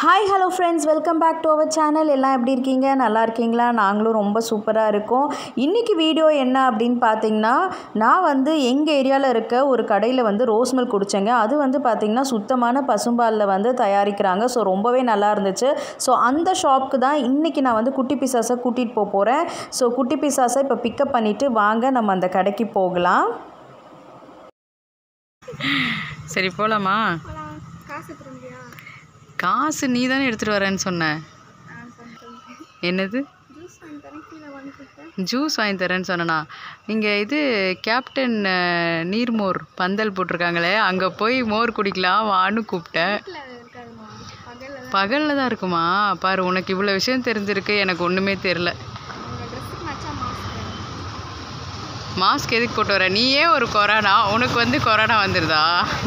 Hi hello friends welcome back to our channel எல்லாம் எப்படி இருக்கீங்க நல்லா இருக்கீங்களா நாங்களும் ரொம்ப சூப்பராக இருக்கோம் இன்றைக்கி வீடியோ என்ன அப்படின்னு பார்த்தீங்கன்னா நான் வந்து எங்கள் ஏரியாவில் இருக்க ஒரு கடையில் வந்து ரோஸ் மில்க் குடித்தேங்க அது வந்து பார்த்திங்கன்னா சுத்தமான பசும்பாலில் வந்து தயாரிக்கிறாங்க ஸோ ரொம்பவே நல்லா இருந்துச்சு ஸோ அந்த ஷாப்புக்கு தான் இன்றைக்கி நான் வந்து குட்டி பிசாஸை கூட்டிகிட்டு போக போகிறேன் ஸோ குட்டி பிசாஸை இப்போ பிக்கப் பண்ணிவிட்டு வாங்க நம்ம அந்த கடைக்கு போகலாம் சரி போகலாமா காசு திரும்பியா காசு நீ தானே எடுத்துகிட்டு வரேன்னு சொன்ன என்னது ஜூஸ் வாங்கி தரேன் கீழே வாங்கி கொடுத்தேன் ஜூஸ் வாங்கி தரேன்னு சொன்னனா இங்கே இது கேப்டன் அஹ், நீர்மோர் பந்தல் போட்டிருக்காங்களே அங்கே போய் மோர் குடிக்கலாம் வான்னு கூப்பிட்டேன் வீட்டில் இருக்காதுமா பகலில் பகலில் தான் இருக்குமா பாரு உனக்கு இவ்வளோ விஷயம் தெரிஞ்சிருக்கு எனக்கு ஒன்றுமே தெரில உங்கள் ட்ரெஸ்ஸுக்கு மச்சா மாஸ்க் மாஸ்க் எதுக்கு போட்டு வர நீயே ஒரு கொரோனா உனக்கு வந்து கொரோனா வந்துடுதா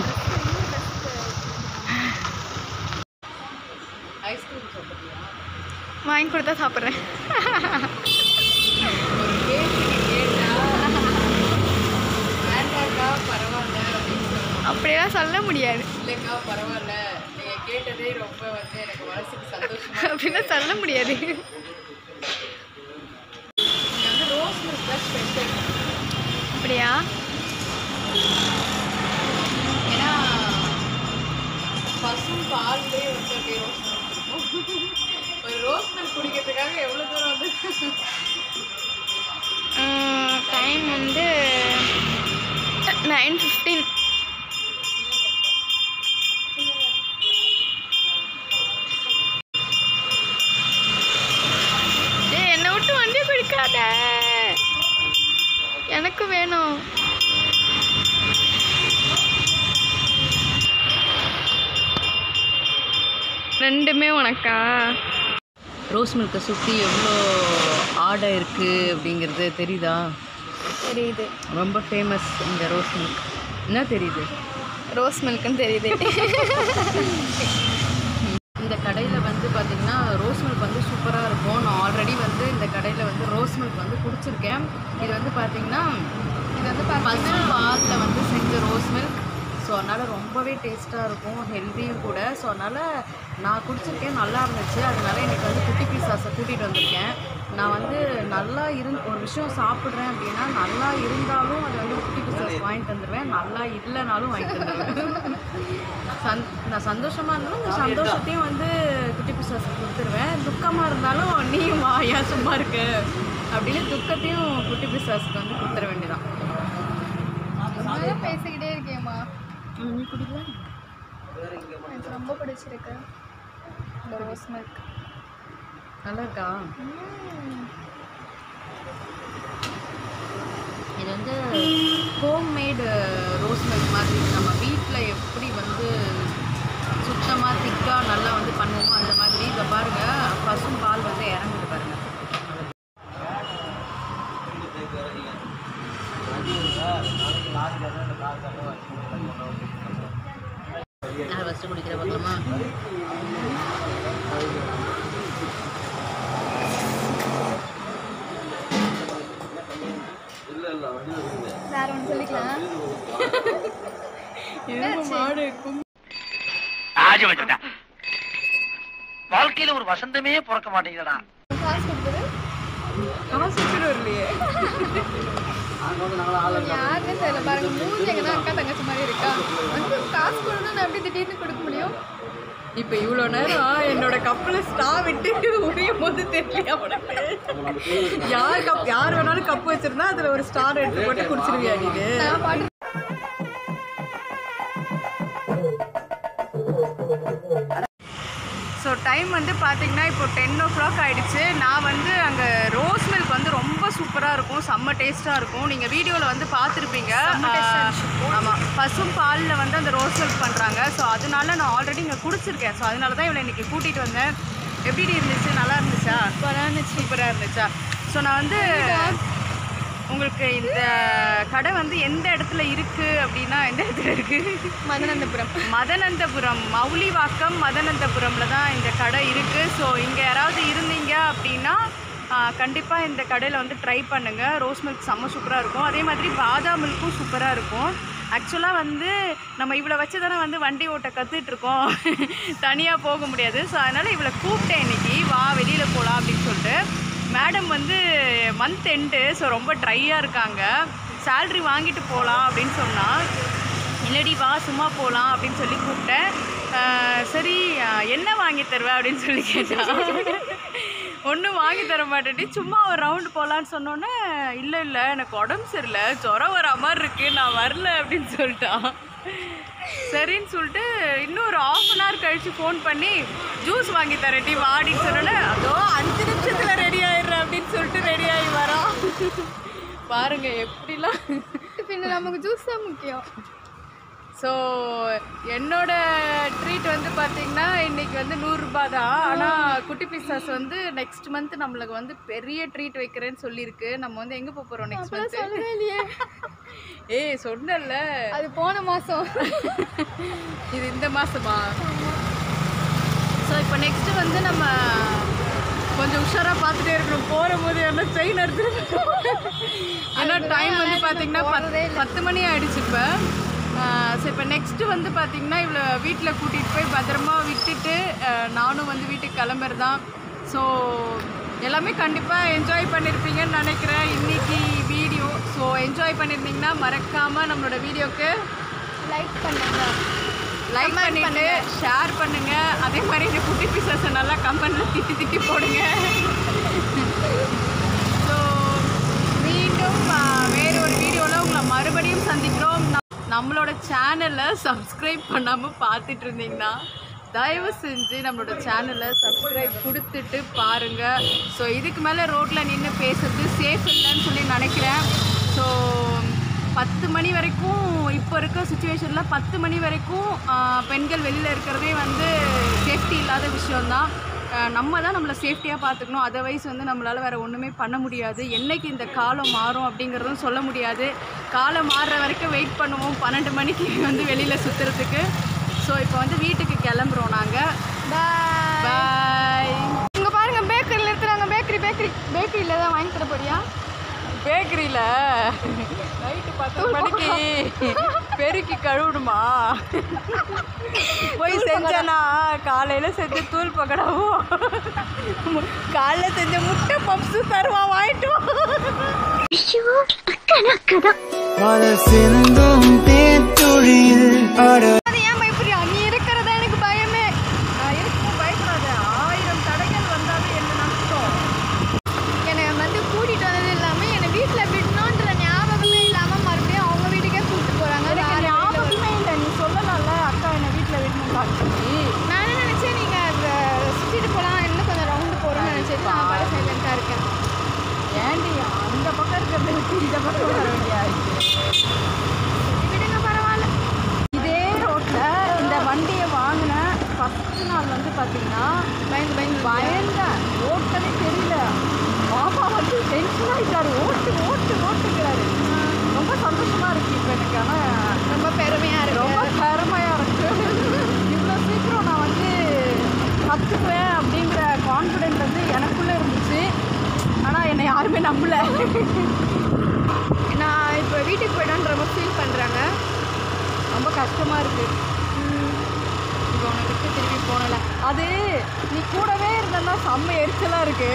வாங்கி கொடுத்தா சாப்பிட்றேன் அப்படியெல்லாம் சொல்ல முடியாது இல்லைக்கா பரவாயில்ல நீங்கள் கேட்டதே ரொம்ப வந்து எனக்கு மனசுக்கு சந்தோஷமாக அப்படிலாம் சொல்ல முடியாது இங்கே வந்து ரோஸ் மில்க் தான் ஸ்பெஷல் அப்படியா ஏன்னா பசும் பால்லே வந்து அப்படியே ரோஸ் மில்க் இருக்கும் ஒரு ரோஸ் மில்க் குடிக்கிறதுக்காக எவ்வளோ தூரம் வந்து டைம் வந்து நைன் ஃபிஃப்டீன் ஏய் என்னை விட்டு வண்டியை பிடிக்காத எனக்கு வேணும் ரெண்டுமே உனக்கா ரோஸ் மில்கை சுற்றி எவ்வளோ ஆடை இருக்குது அப்படிங்கிறது தெரியுதா தெரியுது ரொம்ப ஃபேமஸ் இந்த ரோஸ் மில்க் என்ன தெரியுது ரோஸ் மில்க்குன்னு தெரியுது இந்த கடையில் வந்து பார்த்திங்கன்னா ரோஸ் மில்க் வந்து சூப்பராக இருக்கும் நான் ஆல்ரெடி வந்து இந்த கடையில் வந்து ரோஸ் மில்க் வந்து குடிச்சிருக்கேன் இது வந்து பார்த்திங்கன்னா இது வந்து பசு பாலில் வந்து செஞ்ச ரோஸ் மில்க் ஸோ அதனால் ரொம்பவே டேஸ்ட்டாக இருக்கும் ஹெல்த்தியும் கூட ஸோ அதனால் நான் குடிச்சிருக்கேன் நல்லா இருந்துச்சு அதனால எனக்கு வந்து குட்டி பீஸாஸை கூட்டிகிட்டு வந்திருக்கேன் நான் வந்து நல்லா இருந்து ஒரு விஷயம் சாப்பிட்றேன் அப்படின்னா நல்லா இருந்தாலும் அது வந்து குட்டி பீஸாஸ் வாங்கிட்டு வந்துடுவேன் நல்லா இல்லைனாலும் வாங்கிட்டு வந்துடுவேன் சந் நான் சந்தோஷமாக இருந்தாலும் இந்த சந்தோஷத்தையும் வந்து குட்டி பிசாஸ் கொடுத்துருவேன் துக்கமாக இருந்தாலும் நீயும் வா ஏன் சும்மா இருக்க அப்படின்னு துக்கத்தையும் குட்டி பிசாஸ்க்கு வந்து கொடுத்துட வேண்டியதான் பேசிக்கிட்டே இருக்கேம்மா நீ குடிக்கல எனக்கு ரொம்ப பிடிச்சிருக்கு இந்த ரோஸ் மில்க் நல்லா இருக்கா இது வந்து ஹோம் மேடு ரோஸ் மில்க் மாதிரி நம்ம வீட்டில் எப்படி வந்து சுத்தமாக திக்காக நல்லா வந்து பண்ணுவோமோ அந்த மாதிரி இதை பாருங்கள் பசும் பால் வந்து இறங்குது பாருங்கள் நான் ஃபஸ்ட்டு குடிக்கிற பார்க்கலாமா வேற ஒன்று சொல்லிக்கலாம் மாடு ராஜவச்சா வாழ்க்கையில ஒரு வசந்தமே பிறக்க மாட்டேங்குதுடா காசு கொடுத்துரு காசு வச்சுட்டு வரலையே யாருன்னு தெரியல பாருங்க மூஞ்சி எங்கன்னா அக்கா தங்கச்சி மாதிரி இருக்கா வந்து காசு கொடுத்தா நான் எப்படி திடீர்னு கொடுக்க முடியும் இப்போ இவ்வளோ நேரம் என்னோட கப்பில் ஸ்டா விட்டு உரியும் போது தெரியலையா உனக்கு யார் கப் யார் வேணாலும் கப் வச்சிருந்தா அதில் ஒரு ஸ்டார் எடுத்து போட்டு குடிச்சிருவியா நீ நான் பாட்டு ஸோ டைம் வந்து பார்த்தீங்கன்னா இப்போ டென் ஓ கிளாக் ஆகிடுச்சு நான் வந்து அங்கே ரோஸ் மில்க் வந்து ரொம்ப சூப்பராக இருக்கும் செம்ம டேஸ்ட்டாக இருக்கும் நீங்கள் வீடியோவில் வந்து பார்த்துருப்பீங்க ஆமாம் பசும் பாலில் வந்து அந்த ரோஸ் மில்க் பண்ணுறாங்க ஸோ அதனால நான் ஆல்ரெடி இங்கே குடிச்சிருக்கேன் ஸோ அதனால தான் இவளை இன்றைக்கி கூட்டிகிட்டு வந்தேன் எப்படி இருந்துச்சு நல்லா இருந்துச்சா சூப்பராக இருந்துச்சு சூப்பராக இருந்துச்சா ஸோ நான் வந்து உங்களுக்கு இந்த கடை வந்து எந்த இடத்துல இருக்குது அப்படின்னா எந்த இடத்துல இருக்குது மதனந்தபுரம் மதனந்தபுரம் மௌலிவாக்கம் மதனந்தபுரமில் தான் இந்த கடை இருக்குது ஸோ இங்கே யாராவது இருந்தீங்க அப்படின்னா கண்டிப்பாக இந்த கடையில் வந்து ட்ரை பண்ணுங்கள் ரோஸ் மில்க் செம்ம சூப்பராக இருக்கும் அதே மாதிரி பாதாம் மில்க்கும் சூப்பராக இருக்கும் ஆக்சுவலாக வந்து நம்ம இவளை வச்சு தானே வந்து வண்டி ஓட்ட கற்றுட்ருக்கோம் தனியாக போக முடியாது ஸோ அதனால் இவளை கூப்பிட்டேன் இன்னைக்கு வா வெளியில் போகலாம் அப்படின்னு சொல்லிட்டு மேடம் வந்து மந்த் எண்டு ஸோ ரொம்ப ட்ரையாக இருக்காங்க சேல்ரி வாங்கிட்டு போகலாம் அப்படின்னு சொன்னால் இல்லடி வா சும்மா போகலாம் அப்படின்னு சொல்லி கூப்பிட்டேன் ஆஹ் சரி ஆஹ் என்ன வாங்கி தருவேன் அப்படின்னு சொல்லி கேட்டான் ஒன்றும் வாங்கி தர மாட்டேடி சும்மா ஒரு ரவுண்டு போகலான்னு சொன்னோன்னே இல்லை இல்லை எனக்கு உடம்பு சரியில்லை ஜுரம் வர மாதிரி இருக்கு நான் வரல அப்படின்னு சொல்லிட்டான் சரின்னு சொல்லிட்டு இன்னும் ஒரு ஆஃப் அன் ஹவர் கழிச்சு ஃபோன் பண்ணி ஜூஸ் வாங்கி தரேன்டி வாடின்னு சொன்னோன்னே அதோ அஞ்சு நிமிஷத்தில் ரெடி ஆயிடுறேன் அப்படின்னு சொல்லிட்டு ரெடி ஆகி வரான் பாருங்க எப்படிலாம் பின்ன நமக்கு ஜூஸ் தான் முக்கியம் ஸோ என்னோட ட்ரீட் வந்து பார்த்தீங்கன்னா இன்னைக்கு வந்து நூறுரூபா தான் ஆனால் குட்டி பிசாஸ் வந்து நெக்ஸ்ட் மந்த் நம்மளுக்கு வந்து பெரிய ட்ரீட் வைக்கிறேன்னு சொல்லியிருக்கு நம்ம வந்து எங்கே போக போகிறோம் நெக்ஸ்ட் மந்த் சொல்லவே இல்லையே ஏய் சொன்னல அது போன மாசம் இது இந்த மாதமா ஸோ இப்போ நெக்ஸ்ட்டு வந்து நம்ம கொஞ்சம் உஷாராக பார்த்துட்டே இருக்கணும் போகிற போது என்ன செயின் எடுத்துட்டு ஏன்னா டைம் வந்து பார்த்தீங்கன்னா பத்து பத்து மணி ஆயிடுச்சு இப்போ ஸோ இப்போ நெக்ஸ்ட்டு வந்து பார்த்தீங்கன்னா இவ்வளோ வீட்டில் கூட்டிகிட்டு போய் பத்திரமா விட்டுட்டு ஆஹ் நானும் வந்து வீட்டுக்கு கிளம்புறதான் ஸோ எல்லாமே கண்டிப்பாக என்ஜாய் பண்ணியிருப்பீங்கன்னு நினைக்கிறேன் இன்னைக்கு வீடியோ ஸோ என்ஜாய் பண்ணியிருந்தீங்கன்னா மறக்காமல் நம்மளோட வீடியோக்கு லைக் பண்ணுங்க லைக் பண்ணிட்டு ஷேர் பண்ணுங்க அதே மாதிரி இந்த குட்டி பீசஸை நல்லா கமெண்ட்ல திட்டி திட்டி போடுங்க ஸோ மீண்டும் ஆ, வேற ஒரு வீடியோவில் உங்களை மறுபடியும் சந்திக்கிறோம் நம்- நம்மளோட சேனலை சப்ஸ்கிரைப் பண்ணாமல் பார்த்துட்டு இருந்தீங்கன்னா தயவு செஞ்சு நம்மளோட சேனலை சப்ஸ்கிரைப் கொடுத்துட்டு பாருங்கள் ஸோ இதுக்கு மேலே ரோட்டில் நின்று பேசுறது சேஃப் இல்லைன்னு சொல்லி நினைக்கிறேன் ஸோ பத்து மணி வரைக்கும் இப்போ இருக்க சுச்சுவேஷனில் பத்து மணி வரைக்கும் ஆஹ், பெண்கள் வெளியில் இருக்கிறதே வந்து சேஃப்டி இல்லாத விஷயம்தான் ஆஹ், நம்ம தான் நம்மளை சேஃப்டியாக பார்த்துக்கணும் அதர்வைஸ் வந்து நம்மளால் வேறு ஒன்றுமே பண்ண முடியாது என்னைக்கு இந்த காலம் மாறும் அப்படிங்கிறதும் சொல்ல முடியாது காலம் மாறுற வரைக்கும் வெயிட் பண்ணுவோம் பன்னெண்டு மணிக்கு வந்து வெளியில் சுற்றுறதுக்கு ஸோ இப்போ வந்து வீட்டுக்கு கிளம்புறோம் நாங்கள் பாய் பாய் இங்க பாருங்க பேக்கரியில் இருக்கிறாங்க பேக்கரி பேக்கரி பேக்கரியில் தான் வாங்கி தர போறியா பேக்கரியில் நைட்டு பத்து மணிக்கு பெருக்கி கழுவணுமா போய் செஞ்சனா காலையில் செஞ்ச தூள் பக்கடாவும் காலைல செஞ்ச முட்டை பப்ஸு தருவான் வாங்கிட்டு வா. மலர் சிந்தும் தேத்துழியில் அட அது ஏன் பயப்படுறியா நீ இருக்கிறதா எனக்கு பயமே நான் இருக்கும் பயப்படாத ஆயிரம் தடைகள் வந்தாலும் என்ன நம்பிட்டோம் என்னை வந்து கூட்டிட்டு வந்தது இல்லாம என்னை வீட்டில் விடணுன்ற ஞாபகமே இல்லாம மறுபடியும் அவங்க வீட்டுக்கே கூட்டிட்டு போறாங்க எனக்கு வேற ஞாபகமே இல்லை நீ சொல்லலாம்ல அக்கா என்னை வீட்டில் விடணும் சொல்லி நான் என்ன நினைச்சேன் நீங்க அத சுத்திட்டு போலாம் இன்னும் கொஞ்சம் ரவுண்டு போறோம்னு நினைச்சிட்டு நான் பாட சைலண்டா இருக்கேன் ஏண்டி அந்த பக்கம் இருக்கிறதுக்கு இந்த பக்கம் வர வேண்டிய விடுங்க பரவாயில்ல இதே ரோட்டில் இந்த வண்டியை வாங்கின ஃபஸ்ட் நாள் வந்து பார்த்தீங்கன்னா பயந்து பயந்து பயந்தேன் ஓட்டவே தெரியல மாமா வந்து டென்ஷன் ஆகிட்டாரு ஓட்டு ஓட்டு ஓட்டுங்கிறாரு ரொம்ப சந்தோஷமா இருக்கு இப்போ எனக்கு ஆனால் ரொம்ப பெருமையா ரொம்ப இருக்கு பெருமையாக இருக்கு இவ்வளோ சீக்கிரம் நான் வந்து கற்றுக்குவேன் அப்படிங்கிற கான்ஃபிடென்ட் வந்து எனக்குள்ளே இருந்துச்சு ஆனால் என்னை யாருமே நம்பல நான் இப்போ வீட்டுக்கு போயிடணும்னு ரொம்ப ஃபீல் பண்றாங்க ரொம்ப கஷ்டமாக இருக்குது இப்போ உன்னை விட்டு திருப்பி போனல அது நீ கூடவே இருந்தன்னா செம்ம எரிச்சலாக இருக்கு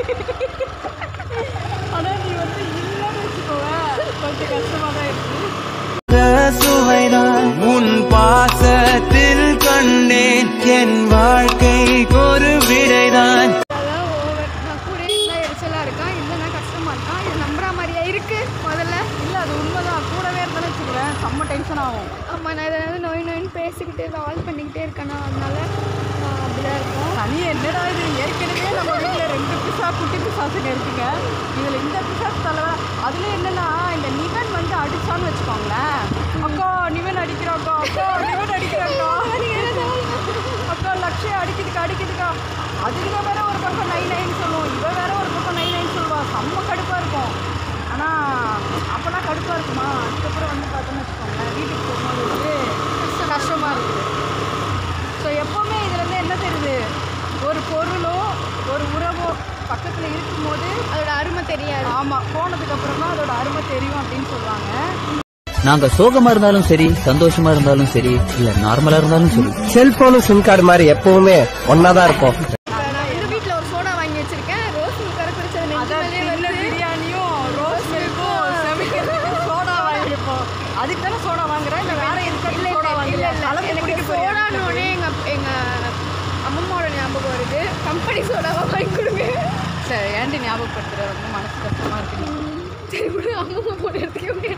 ஆனால் நீ வந்து இல்லைன்னு வச்சுக்கோவேன் கொஞ்சம் கஷ்டமாக தான் இருக்கு சுவைதான் உன் பாசத்தில் கண்டேன் என் வாழ்க்கைக்கு ஒரு விடைதான் அதெல்லாம் ஓவர் நான் கூட இருந்தா எரிச்சலா இருக்கான் இல்லைன்னா கஷ்டமா இருக்கான் இது நம்புற மாதிரியா இருக்கு முதல்ல இல்லை அது உண்மைதான் கூடவே இருந்தேன்னு வச்சுக்கிறேன் செம்ம டென்ஷன் ஆகும் ஆமா நான் ஏதாவது நோய் நோயின்னு பேசிக்கிட்டு கால் பண்ணிக்கிட்டே இருக்கேனா அதனால ஆஹ், அப்படிதான் இருக்கும் தனி என்னடா இது ஏற்கனவே நம்ம வீட்டில் ரெண்டு பிசா குட்டி பிசாசுங்க இருக்குங்க இதில் இந்த பிசாஸ் தலைவர் அதில் என்னன்னா இந்த நிவன் வந்து அடிச்சான்னு வச்சுக்கோங்களேன் அக்கா நிவன் அடிக்கிறாக்கா அக்கா நிவன் அடிக்கிறாக்கா அக்கா லட்சியம் அடிக்குதுக்கா அடிக்குதுக்கா அதுக்கு வேற ஒரு பக்கம் நை நைன்னு சொல்லுவோம் இவ வேற ஒரு பக்கம் நை நைன்னு சொல்லுவா செம்ம கடுப்பாக இருக்கும் ஆனால் அப்போலாம் கடுப்பாக இருக்குமா அதுக்கப்புறம் வந்து பார்த்தோன்னு வச்சுக்கோங்களேன் வீட்டுக்கு போகும்போது வந்து கஷ்டமாக இருக்குது ஸோ எப்போவுமே இதுலேருந்து என்ன தெரியுது ஒரு பொருளோ ஒரு உறவோ பக்கத்தில் இருக்கும்போது அதோட அருமை தெரியாது ஆமாம் போனதுக்கப்புறம் தான் அதோட அருமை தெரியும் அப்படின்னு சொல்லுவாங்க நாங்க சோகமா இருந்தாலும் சரி சந்தோஷமா இருந்தாலும் சரி இல்ல நார்மலா இருந்தாலும் சரி செல்போனும் சிம் கார்டு மாதிரி எப்பவுமே ஒன்னாதான் இருப்போம் நான் வந்து வீட்டில் ஒரு சோடா வாங்கி வச்சிருக்கேன் ரோஸ் மில்க் கரை குடிச்சது நெஞ்சு மேலே வருது பிரியாணியும் ரோஸ் மில்க்கும் சமைக்கிறதுக்கு சோடா வாங்கியிருப்போம் அதுக்கு தானே சோடா வாங்குறேன் இல்லை வேற எதுக்கு இல்ல சோடா இல்ல இல்ல வாங்குறேன் இல்ல அளவு எனக்கு குடிக்க போறியா? சோடான உடனே எங்க எங்க அம்மம்மாவோட ஞாபகம் வருது கம்பெனி சோடாவா வாங்கி கொடுங்க சரி ஏன்டி ஞாபகப்படுத்துற ரொம்ப மனசு கஷ்டமா இருக்கு சரி விடு அம்மம்மா போன இடத்துக்கு உங்க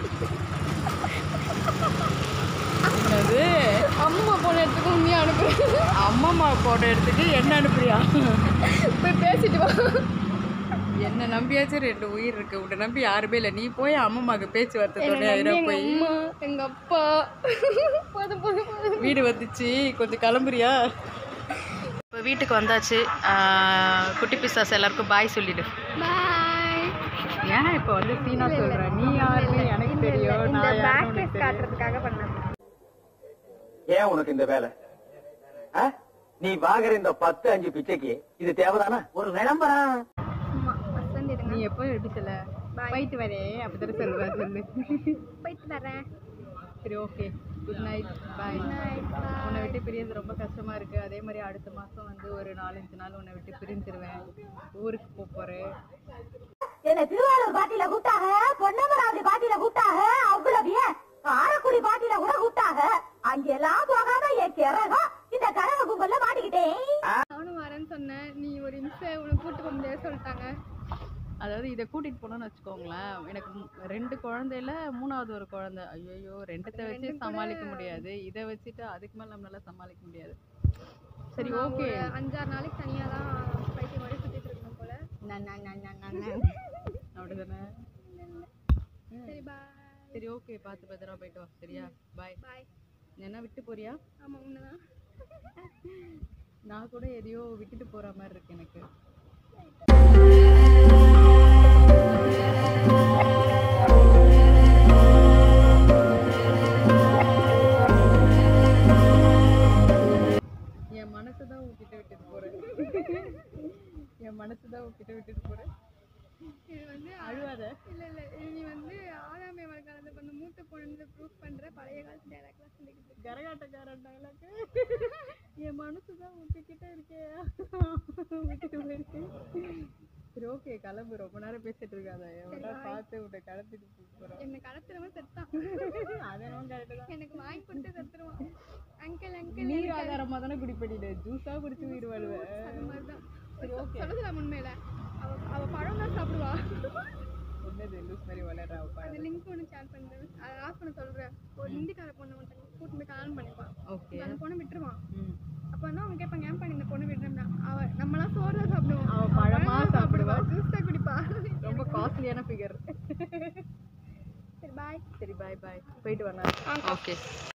என்னது அம்மா போன இடத்துக்கு உண்மையா அனுப்புறேன் அம்மம்மா போட எடுத்துட்டு என்ன அனுப்புறியா போய் பேசிட்டு வா என்ன நம்பியாச்சும் ரெண்டு உயிர் இருக்கு உன்னை நம்பி யாருமே இல்லை நீ போய் அம்மம்மாக்கு பேச்சுவார்த்தை என்னை துணையா நம்பி எங்க போய் அம்மா எங்க அப்பா போதும் போதும் போதும் வீடு வந்துச்சு கொஞ்சம் கிளம்புறியா இப்போ வீட்டுக்கு வந்தாச்சு ஆஹ் குட்டி பிசாஸ் எல்லாருக்கும் பாய் சொல்லிடு பாய் ஏன் இப்போ வந்து சீனா சொல்ற நீ யாருன்னு எனக்கு தெரியும் இந்த நான் பேக் யாருன்னு ஃபேஸ் காட்டுறதுக்காக பண்ணேன் ஏன் உனக்கு இந்த வேலை ஆ? நீ வாங்குற இந்த பத்து அஞ்சு பிச்சைக்கு இது தேவைதானா ஒரு விளம்பரம் அம்மா ஹஸ்பண்ட் நீ இருங்க எப்போ எப்படி சொல்ல Bye. போயிட்டு வரேன் அப்படித்தானே சொல்ற சொல்லு போயிட்டு வரேன் சரி okay good night bye Night, bye. உன்னை விட்டு பிரியறது ரொம்ப கஷ்டமா இருக்கு அதே மாதிரி அடுத்த மாசம் வந்து ஒரு நாலஞ்சு நாள் உன்னை விட்டு பிரிஞ்சிருவேன் ஊருக்கு போக போறேன் என்ன திருவாரூர் பாட்டியில கூப்பிட்டாங்க பொன்னமராவதி பாட்டியில கூப்பிட்டாங்க அவ்வளவு ஏன் காரக்குடி பாட்டியில கூட கூப்பிட்டாங்க அங்கெல்லாம் போகாம என் கிறகம் இந்த கரக கும்பல்ல மாட்டிக்கிட்டேன் நானும் வரேன்னு சொன்னேன் நீ ஒரு நிமிஷம் உனக்கு கூட்டு போக முடியாது சொல்லிட்டாங்க அதாவது இதை கூட்டிட்டு போனோம்னு வச்சுக்கோங்களேன் எனக்கு மு- ரெண்டு குழந்தையில மூணாவது ஒரு குழந்தை ஐயோ ரெண்டத்தை வச்சு சமாளிக்க முடியாது இதை வச்சுட்டு அதுக்கு மேல நம்மளால சமாளிக்க முடியாது சரி நான் ஓகே ஒரு அஞ்சாறு நாளைக்கு தனியாக தான் பைத்தியம் மாதிரி சுற்றிட்டு இருக்கணும் போல அப்படிதானே சரி பாய் சரி ஓகே பார்த்து பத்திரமா போயிட்டு வா சரியா பாய் பாய் என்ன விட்டு போறியா ஆமாம் உண்மைதான் நான் கூட எதையோ விட்டுட்டு போற மாதிரி இருக்கு எனக்கு என் மனசு தான் உன்கிட்ட விட்டுட்டு போறேன் என் மனசு தான் உன்கிட்ட விட்டுட்டு போறேன் இது வந்து அழுவாத இல்லை இல்லை இது நீ வந்து ஆறாமே காலத்தை பண்ண மூத்த பொண்ணு ப்ரூஃப் பண்ணுற பழைய காலத்து டேலாக்லாம் சொல்லிக்கிட்டு இருக்க. கரகாட்டக்காரன் டைலாக்கு என் மனசு தான் உங்ககிட்ட இருக்கே விட்டுட்டு போயிருக்கு சரி ஓகே கிளம்பு ரொம்ப நேரம் பேசிட்டு இருக்காத எவ்வளோ பார்த்து உன்னை கிளம்பிட்டு போகிறோம் என்னை கடத்துறவன் செத்தான் அதெல்லாம் கரெக்டு தான் எனக்கு வாங்கி கொடுத்து செத்துருவான் அங்கிள் அங்கிள் நீர் ஆதாரமாக தானே குடிப்படிடு ஜூஸாக குடிச்சு உயிர் வாழ்வேன் அது மாதிரி தான் சரி ஓகே சொல்லலாம் உண்மையில அவ அவ பழம் தான் சாப்பிடுவா ஒன்னது லூஸ் மாதிரி வளர்றா அந்த லிங்க் ஒன்று ஷேர் பண்ணுறேன் அதை ஆஃப் பண்ண சொல்கிறேன் ஒரு ஹிந்திக்கார பொண்ணு மட்டும் கூட்டு போய் கல்யாணம் பண்ணிப்பான் ஓகே அந்த பொண்ணை விட்டுருவான் ம் அப்போ வந்து அவங்க கேட்பாங்க ஏன் பண்ணி இந்த பொண்ணு விடுறோம்னா அவ நம்மளாம் சோறு தான் சாப்பிடுவோம் அவ பழமா சாப்பிடுவா. ஜூஸ் தான் குடிப்பா ரொம்ப காஸ்ட்லியான ஃபிகர் சரி பாய் சரி பாய் பாய் போயிட்டு வரலாம் ஓகே